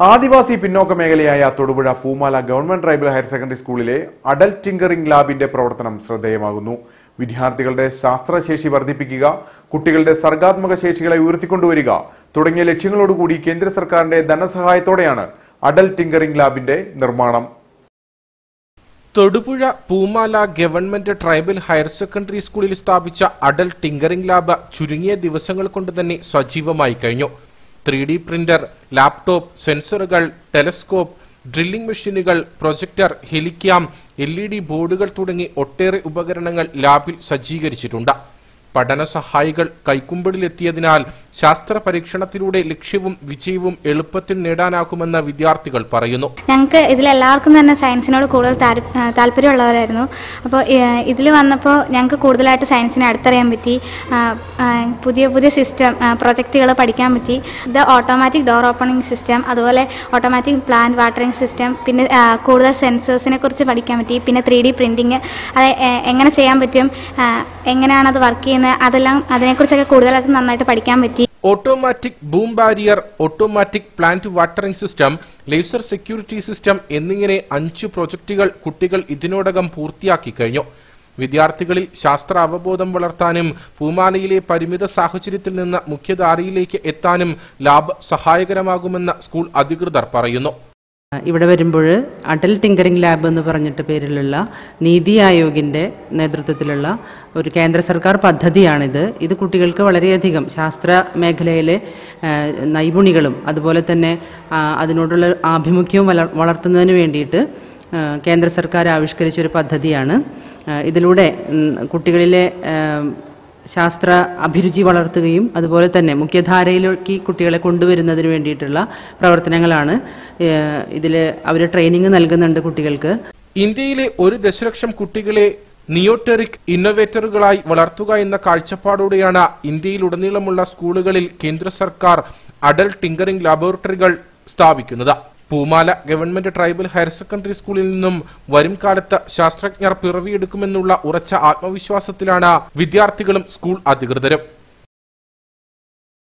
ആദിവാസി പിന്നോക്ക മേഖലയായ Thodupuzha Poomala government tribal higher secondary സ്കൂളിലെ അഡൽട്ട് ടിങ്കറിംഗ് ലാബിന്റെ പ്രവർത്തനം ശ്രദ്ധേയമാകുന്നു വിദ്യാർത്ഥികളുടെ ശാസ്ത്രശേഷി വർദ്ധിപ്പിക്കുക കുട്ടികളുടെ സർഗാത്മക ശേഷികളെ ഉയർത്തിക്കൊണ്ടുവരിക തുടങ്ങിയ ലക്ഷ്യങ്ങളോടുകൂടി കേന്ദ്ര സർക്കാരിന്റെ ധനസഹായത്തോടെയാണ് അഡൽട്ട് ടിങ്കറിംഗ് ലാബിന്റെ നിർമ്മാണം Thodupuzha Poomala government tribal higher secondary സ്കൂളിൽ സ്ഥാപിച്ച അഡൽട്ട് ടിങ്കറിംഗ് ലാബ് ചുരുങ്ങിയ ദിവസങ്ങൾ കൊണ്ട് തന്നെ സജീവമായി കഴിഞ്ഞു ത്രീ ഡി പ്രിന്റർ ലാപ്ടോപ്പ് സെൻസറുകൾ ടെലസ്കോപ്പ് ഡ്രില്ലിംഗ് മെഷീനുകൾ projector helicam L E D ബോർഡുകൾ തുടങ്ങി ഒട്ടേറെ ഉപകരണങ്ങൾ ലാബിൽ സജ്ജീകരിച്ചിട്ടുണ്ട് പഠന സഹായികൾ കൈക്കുമ്പിളിലെത്തിയതിനാൽ ശാസ്ത്ര പരീക്ഷണത്തിലൂടെ ലക്ഷ്യവും വിജയവും എളുപ്പത്തിൽ നേടാനാകുമെന്ന് വിദ്യാർത്ഥികൾ പറയുന്നു ഞങ്ങൾക്ക് ഇതിലെല്ലാവർക്കും തന്നെ സയൻസിനോട് കൂടുതൽ താര- ആ, താല്പര്യമുള്ളവരായിരുന്നു അപ്പോൾ ഇതിൽ വന്നപ്പോൾ ഞങ്ങൾക്ക് കൂടുതലായിട്ട് സയൻസിനെ അടുത്തറിയാൻ പറ്റി ആ, ആ, പുതിയ പുതിയ സിസ്റ്റം പ്രൊജക്റ്റുകൾ പഠിക്കാൻ പറ്റി ഇത് ഓട്ടോമാറ്റിക് ഡോർ ഓപ്പണിംഗ് സിസ്റ്റം അതുപോലെ ഓട്ടോമാറ്റിക് പ്ലാന്റ് വാട്ടറിംഗ് സിസ്റ്റം പിന്നെ ആ, കൂടുതൽ സെൻസേഴ്സിനെ കുറിച്ച് പഠിക്കാൻ പറ്റി പിന്നെ ത്രീ ഡി പ്രിൻറ്റിങ് അത് എ- എങ്ങനെ ചെയ്യാൻ പറ്റും ആ, എങ്ങനെയാണ് അത് വർക്ക് ചെയ്യുന്നത് അതെല്ലാം അതിനെക്കുറിച്ചൊക്കെ കൂടുതലായിട്ട് നന്നായിട്ട് പഠിക്കാൻ പറ്റി automatic boom barrier automatic plant watering system laser security system എന്നിങ്ങനെ അഞ്ച് പ്രൊജക്ടുകൾ കുട്ടികൾ ഇതിനോടകം പൂർത്തിയാക്കി കഴിഞ്ഞു വിദ്യാർത്ഥികളിൽ ശാസ്ത്ര അവബോധം വളർത്താനും പൂമാലയിലെ പരിമിത സാഹചര്യത്തിൽ നിന്ന് മുഖ്യധാരയിലേക്ക് എത്താനും ലാബ് സഹായകരമാകുമെന്ന് സ്കൂൾ അധികൃതർ പറയുന്നു ഇവിടെ വരുമ്പോൾ അടൽ ടിങ്കറിംഗ് ലാബ് എന്ന് പറഞ്ഞിട്ട് പേരിലുള്ള നീതി ആയോഗിൻ്റെ നേതൃത്വത്തിലുള്ള ഒരു കേന്ദ്ര സർക്കാർ പദ്ധതിയാണിത് ഇത് കുട്ടികൾക്ക് വളരെയധികം ശാസ്ത്ര മേഖലയിലെ ആ, നൈപുണികളും അതുപോലെ തന്നെ ആ, അതിനോടുള്ള ആഭിമുഖ്യവും വളർ വളർത്തുന്നതിന് വേണ്ടിയിട്ട് ആ, കേന്ദ്ര സർക്കാർ ആവിഷ്കരിച്ച ഒരു പദ്ധതിയാണ് ആ, ഇതിലൂടെ ഉം, കുട്ടികളിലെ ആ, ശാസ്ത്ര അഭിരുചി വളർത്തുകയും അതുപോലെ തന്നെ മുഖ്യധാരയിലേക്ക് കുട്ടികളെ കൊണ്ടുവരുന്നതിന് വേണ്ടിയിട്ടുള്ള പ്രവർത്തനങ്ങളാണ് ഇതിൽ അവർ ട്രെയിനിങ് നൽകുന്നുണ്ട് കുട്ടികൾക്ക് ഇന്ത്യയിലെ ഒരു ദശലക്ഷം കുട്ടികളെ നിയോടെറിക് ഇന്നോവേറ്ററുകളായി വളർത്തുക എന്ന കാഴ്ചപ്പാടോടെയാണ് ഇന്ത്യയിലുടനീളമുള്ള സ്കൂളുകളിൽ കേന്ദ്ര സർക്കാർ അഡൽട്ട് ടിങ്കറിംഗ് ലബോറട്ടറികൾ സ്ഥാപിക്കുന്നത് പൂമാല ഗവൺമെന്റ് ട്രൈബൽ ഹയർ സെക്കൻഡറി സ്കൂളിൽ നിന്നും വരും കാലത്ത് ശാസ്ത്രജ്ഞർ പിറവിയെടുക്കുമെന്നുള്ള ഉറച്ച ആത്മവിശ്വാസത്തിലാണ് വിദ്യാർത്ഥികളും സ്കൂൾ അധികൃതരും